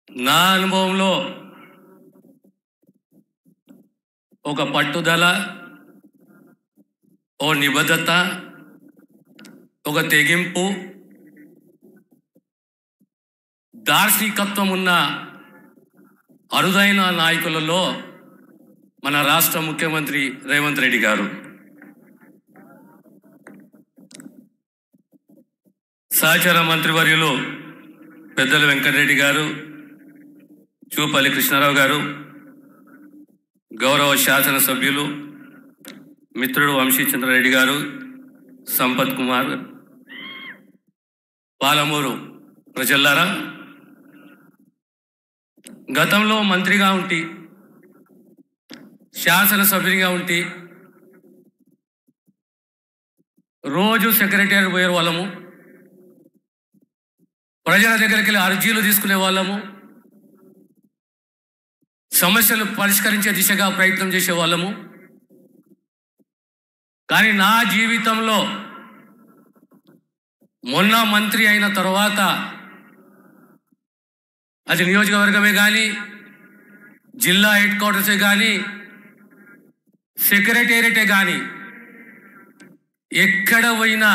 నా అనుభవంలో ఒక పట్టుదల ఓ నిబద్ధత ఒక తెగింపు దార్శనికత్వం ఉన్న అరుదైన నాయకులలో మన రాష్ట్ర ముఖ్యమంత్రి రేవంత్ రెడ్డి గారు సహచర మంత్రివర్యులు పెద్దలు వెంకటరెడ్డి గారు చూపల్లి కృష్ణారావు గారు గౌరవ శాసనసభ్యులు మిత్రుడు వంశీచంద్రారెడ్డి గారు సంపత్ కుమార్ పాలమూరు ప్రజల్లారా గతంలో మంత్రిగా ఉంటి శాసనసభ్యునిగా ఉంటి రోజు సెక్రటరీ పోయే వాళ్ళము ప్రజల దగ్గరికి వెళ్ళి అర్జీలు తీసుకునే వాళ్ళము సమస్యలు పరిష్కరించే దిశగా ప్రయత్నం చేసే వాళ్ళము కానీ నా జీవితంలో మొన్న మంత్రి అయిన తర్వాత అది నియోజకవర్గమే కానీ జిల్లా హెడ్ క్వార్టర్సే కానీ సెక్రటేరియటే కానీ ఎక్కడ పోయినా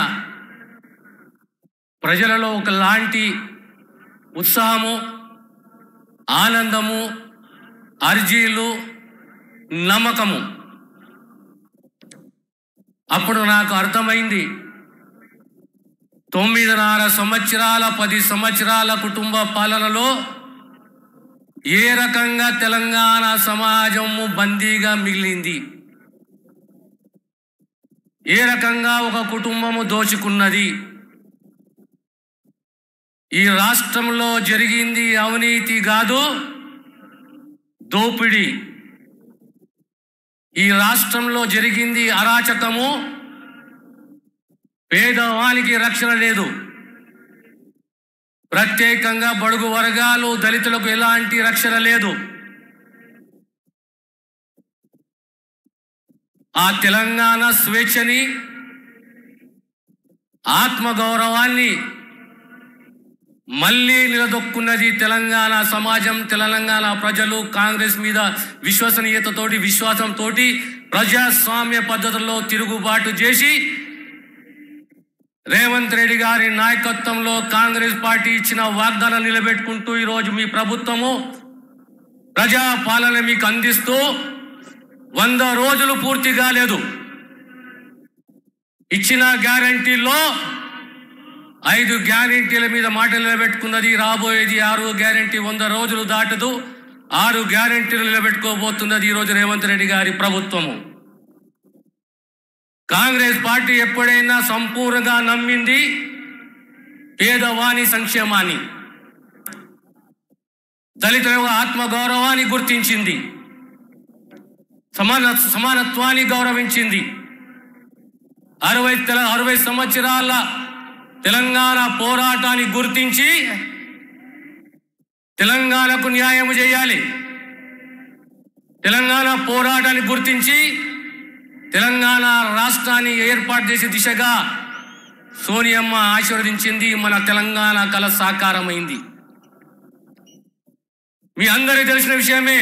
ప్రజలలో ఒకలాంటి ఉత్సాహము ఆనందము అర్జీలు నమ్మకము అప్పుడు నాకు అర్థమైంది తొమ్మిదిన్నర సంవత్సరాల పది సంవత్సరాల కుటుంబ పాలనలో ఏ రకంగా తెలంగాణ సమాజము బందీగా మిగిలింది ఏ రకంగా ఒక కుటుంబము దోచుకున్నది ఈ రాష్ట్రంలో జరిగింది అవినీతి కాదు దోపిడి ఈ రాష్ట్రంలో జరిగింది అరాచకము పేదవానికి రక్షణ లేదు ప్రత్యేకంగా బడుగు వర్గాలు దళితులకు ఎలాంటి రక్షణ లేదు ఆ తెలంగాణ స్వేచ్ఛని ఆత్మగౌరవాన్ని మళ్ళీ నిలదొక్కున్నది తెలంగాణ సమాజం తెలంగాణ ప్రజలు కాంగ్రెస్ మీద విశ్వసనీయతతోటి విశ్వాసంతో ప్రజాస్వామ్య పద్ధతుల్లో తిరుగుబాటు చేసి రేవంత్ రెడ్డి గారి నాయకత్వంలో కాంగ్రెస్ పార్టీ ఇచ్చిన వాగ్దానం నిలబెట్టుకుంటూ ఈరోజు మీ ప్రభుత్వము ప్రజా పాలన మీకు అందిస్తూ వంద రోజులు పూర్తి కాలేదు ఇచ్చిన గ్యారంటీల్లో ఐదు గ్యారంటీల మీద మాట నిలబెట్టుకున్నది రాబోయేది ఆరు గ్యారంటీ వంద రోజులు దాటదు ఆరు గ్యారంటీలు నిలబెట్టుకోబోతున్నది ఈరోజు రేవంత్ రెడ్డి గారి ప్రభుత్వము కాంగ్రెస్ పార్టీ ఎప్పుడైనా సంపూర్ణంగా నమ్మింది పేదవాని సంక్షేమాన్ని దళితుల యొక్క ఆత్మగౌరవాన్ని గుర్తించింది సమాన సమానత్వాన్ని గౌరవించింది అరవై తెల అరవై సంవత్సరాల తెలంగాణ పోరాటాన్ని గుర్తించి తెలంగాణకు న్యాయం చేయాలి తెలంగాణ పోరాటాన్ని గుర్తించి తెలంగాణ రాష్ట్రాన్ని ఏర్పాటు చేసే దిశగా సోనియమ్మ ఆశీర్వదించింది మన తెలంగాణ కళ సాకారమైంది మీ అందరికీ తెలిసిన విషయమే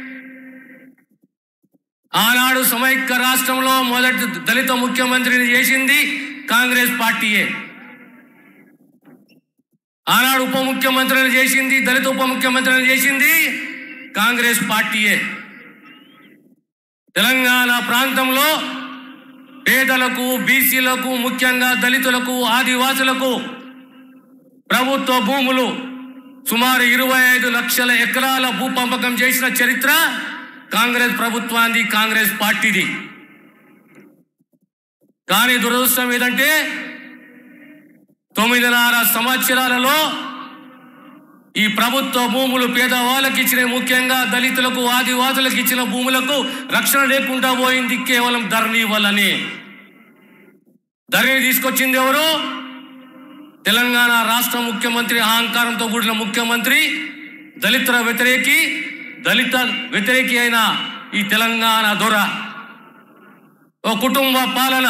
ఆనాడు సమైక్య రాష్ట్రంలో మొదటి దళిత ముఖ్యమంత్రిని చేసింది కాంగ్రెస్ పార్టీయే ఆనాడు ఉప ముఖ్యమంత్రిని చేసింది దళిత ఉప ముఖ్యమంత్రిని చేసింది కాంగ్రెస్ పార్టీయే తెలంగాణ ప్రాంతంలో పేదలకు బీసీలకు ముఖ్యంగా దళితులకు ఆదివాసులకు ప్రభుత్వ భూములు సుమారు ఇరవై ఐదు లక్షల ఎకరాల భూ పంపకం చేసిన చరిత్ర కాంగ్రెస్ ప్రభుత్వాన్ని కాంగ్రెస్ పార్టీది కానీ దురదృష్టం ఏదంటే తొమ్మిదిన్నర సంవత్సరాలలో ఈ ప్రభుత్వ భూములు పేదవాళ్ళకి ఇచ్చిన ముఖ్యంగా దళితులకు ఆదివాసులకు ఇచ్చిన భూములకు రక్షణ లేకుండా పోయింది కేవలం ధరణి వల్లనే ధరణి తీసుకొచ్చింది ఎవరు తెలంగాణ రాష్ట్ర ముఖ్యమంత్రి అహంకారంతో కూడిన ముఖ్యమంత్రి దళితుల వ్యతిరేకి దళిత వ్యతిరేకి అయిన ఈ తెలంగాణ దొర ఓ కుటుంబ పాలన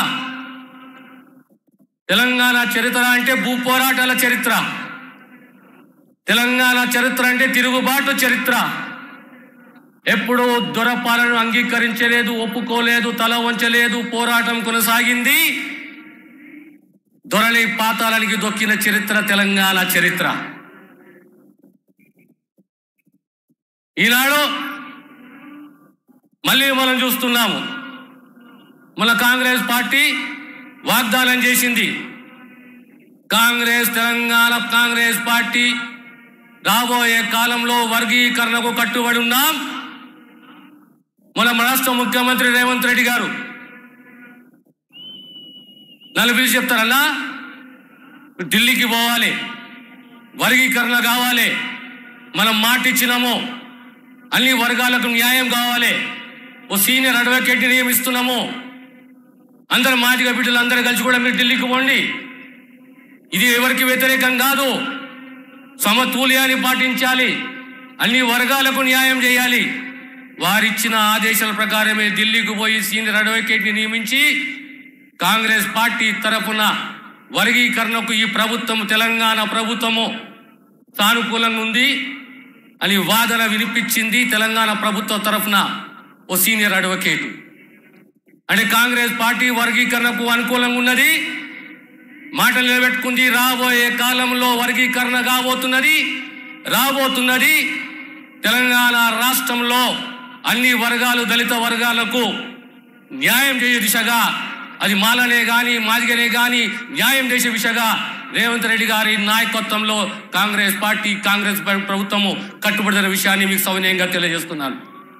తెలంగాణ చరిత్ర అంటే భూ పోరాటాల చరిత్ర తెలంగాణ చరిత్ర అంటే తిరుగుబాటు చరిత్ర ఎప్పుడూ దొరపాలను అంగీకరించలేదు ఒప్పుకోలేదు తల వంచలేదు పోరాటం కొనసాగింది దొరలి పాతాళానికి దొక్కిన చరిత్ర తెలంగాణ చరిత్ర ఈనాడు మళ్ళీ మనం చూస్తున్నాము మన కాంగ్రెస్ పార్టీ వాగ్దానం చేసింది కాంగ్రెస్ తెలంగాణ కాంగ్రెస్ పార్టీ రాబోయే కాలంలో వర్గీకరణకు కట్టుబడి ఉన్నాం మన రాష్ట్ర ముఖ్యమంత్రి రేవంత్ రెడ్డి గారు నన్ను పిలిచి చెప్తారన్నా ఢిల్లీకి పోవాలి వర్గీకరణ కావాలి మనం మాట ఇచ్చినాము అన్ని వర్గాలకు న్యాయం కావాలి ఓ సీనియర్ అడ్వకేట్ని నియమిస్తున్నాము అందరు మాదిగ బిడ్డలు అందరూ కలిసి కూడా మీరు ఢిల్లీకి పోండి ఇది ఎవరికి వ్యతిరేకం కాదు సమతుల్యాన్ని పాటించాలి అన్ని వర్గాలకు న్యాయం చేయాలి వారిచ్చిన ఆదేశాల ప్రకారమే ఢిల్లీకి పోయి సీనియర్ అడ్వకేట్ని నియమించి కాంగ్రెస్ పార్టీ తరఫున వర్గీకరణకు ఈ ప్రభుత్వం తెలంగాణ ప్రభుత్వము సానుకూలంగా ఉంది అని వాదన వినిపించింది తెలంగాణ ప్రభుత్వ తరఫున ఓ సీనియర్ అడ్వకేటు అంటే కాంగ్రెస్ పార్టీ వర్గీకరణకు అనుకూలంగా ఉన్నది మాటలు నిలబెట్టుకుంది రాబోయే కాలంలో వర్గీకరణ కాబోతున్నది రాబోతున్నది తెలంగాణ రాష్ట్రంలో అన్ని వర్గాలు దళిత వర్గాలకు న్యాయం చేసే దిశగా అది మాలనే గాని మాదిగనే గాని న్యాయం చేసే దిశగా రేవంత్ రెడ్డి గారి నాయకత్వంలో కాంగ్రెస్ పార్టీ కాంగ్రెస్ ప్ర- ప్రభుత్వము కట్టుబడిన విషయాన్ని మీకు సౌనీయంగా తెలియజేస్తున్నాను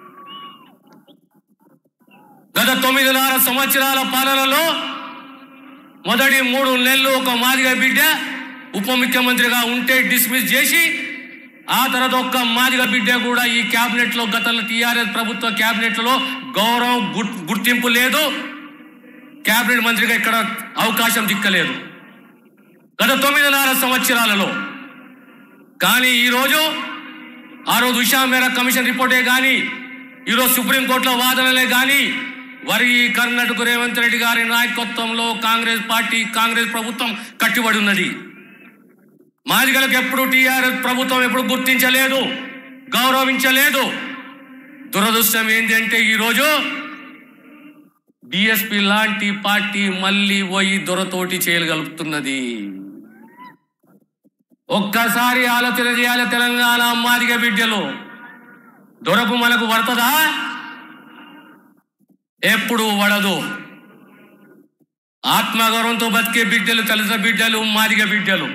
గత తొమ్మిదిన్నర సంవత్సరాల పాలనలో మొదటి మూడు నెలలు ఒక మాదిగ బిడ్డ ఉప ముఖ్యమంత్రిగా ఉంటే డిస్మిస్ చేసి ఆ తర్వాత ఒక్క మాదిగ బిడ్డ కూడా ఈ క్యాబినెట్ లో గతంలో టీఆర్ఎస్ ప్రభుత్వ క్యాబినెట్ లో గౌరవం గుర్- గుర్తింపు లేదు క్యాబినెట్ మంత్రిగా ఇక్కడ అవకాశం దిక్కలేదు గత తొమ్మిదిన్నర సంవత్సరాలలో కానీ ఈరోజు ఆ రోజు ఉషా మేరా కమిషన్ రిపోర్టే కానీ ఈరోజు సుప్రీంకోర్టులో వాదనలే కానీ వరి కర్ణాటక రేవంత్ రెడ్డి గారి నాయకత్వంలో కాంగ్రెస్ పార్టీ కాంగ్రెస్ ప్రభుత్వం కట్టుబడి ఉన్నది మాదిగలకు ఎప్పుడు టీఆర్ఎస్ ప్రభుత్వం ఎప్పుడు గుర్తించలేదు గౌరవించలేదు దురదృష్టం ఏంటంటే ఈరోజు బిఎస్పి లాంటి పార్టీ మళ్ళీ పోయి దొరతోటి చేయగలుగుతున్నది ఒక్కసారి ఆలోచన చేయాలి తెలంగాణ మాదిగ బిడ్డలు దొరకు మనకు పడుతుందా ఎప్పుడు పడదు ఆత్మగౌరవంతో బతికే బిడ్డలు కలిసిన బిడ్డలు మాదిగ బిడ్డలు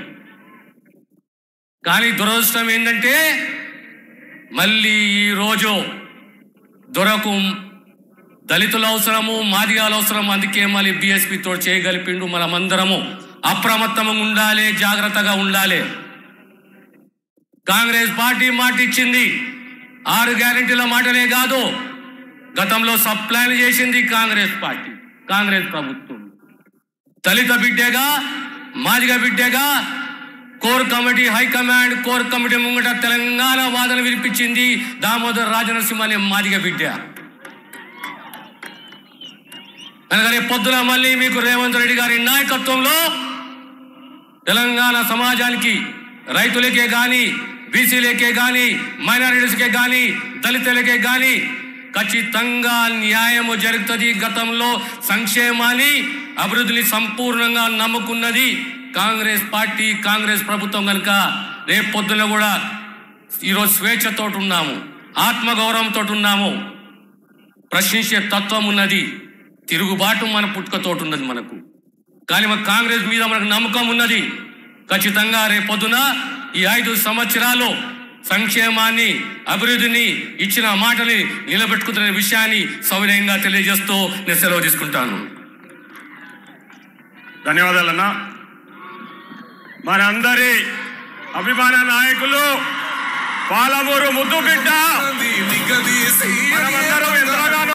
కానీ దురదృష్టం ఏంటంటే మళ్ళీ ఈరోజు దొరకు దళితుల అవసరము మాదిగాల అవసరం అందుకే మళ్ళీ బిఎస్పితో చేయగలిపిండు మనమందరము అప్రమత్తంగా ఉండాలి జాగ్రత్తగా ఉండాలి కాంగ్రెస్ పార్టీ మాట ఇచ్చింది ఆరు గ్యారెంటీల మాటనే కాదు గతంలో సబ్ ప్లాన్ చేసింది కాంగ్రెస్ పార్టీ కాంగ్రెస్ ప్రభుత్వం దళిత బిడ్డగా మాదిగ బిడ్డగా core committee high command core committee ముంగట తెలంగాణ వాదన వినిపించింది దామోదర్ రాజనరసింహ అనే మాదిగ బిడ్డ అనగా రేపు పొద్దున మళ్ళీ మీకు రేవంత్ రెడ్డి గారి నాయకత్వంలో తెలంగాణ సమాజానికి రైతులకే గాని బీసీలకే గాని మైనారిటీస్కే గాని దళితులకే గాని ఖచ్చితంగా న్యాయము జరుగుతుంది గతంలో సంక్షేమాన్ని అభివృద్ధిని సంపూర్ణంగా నమ్ముకున్నది కాంగ్రెస్ పార్టీ కాంగ్రెస్ ప్రభుత్వం కనుక రేపు పొద్దున కూడా ఈరోజు స్వేచ్ఛతో ఉన్నాము ఆత్మగౌరవంతో ఉన్నాము ప్రశ్నించే తత్వం ఉన్నది తిరుగుబాటు మన పుట్టుకతోటి ఉన్నది మనకు కానీ మన కాంగ్రెస్ మీద మనకు నమ్మకం ఉన్నది ఖచ్చితంగా రేపొద్దున ఈ ఐదు సంవత్సరాలు సంక్షేమాన్ని అభివృద్ధిని ఇచ్చిన మాటని నిలబెట్టుకుతున్న విషయాన్ని సవినయంగా తెలియజేస్తూ నేను సెలవు తీసుకుంటాను ధన్యవాదాలన్నా మనందరి అభిమాన నాయకులు పాలమూరు ముద్దు బిడ్డ నిగదీసి మనమందరం ఎంతగానో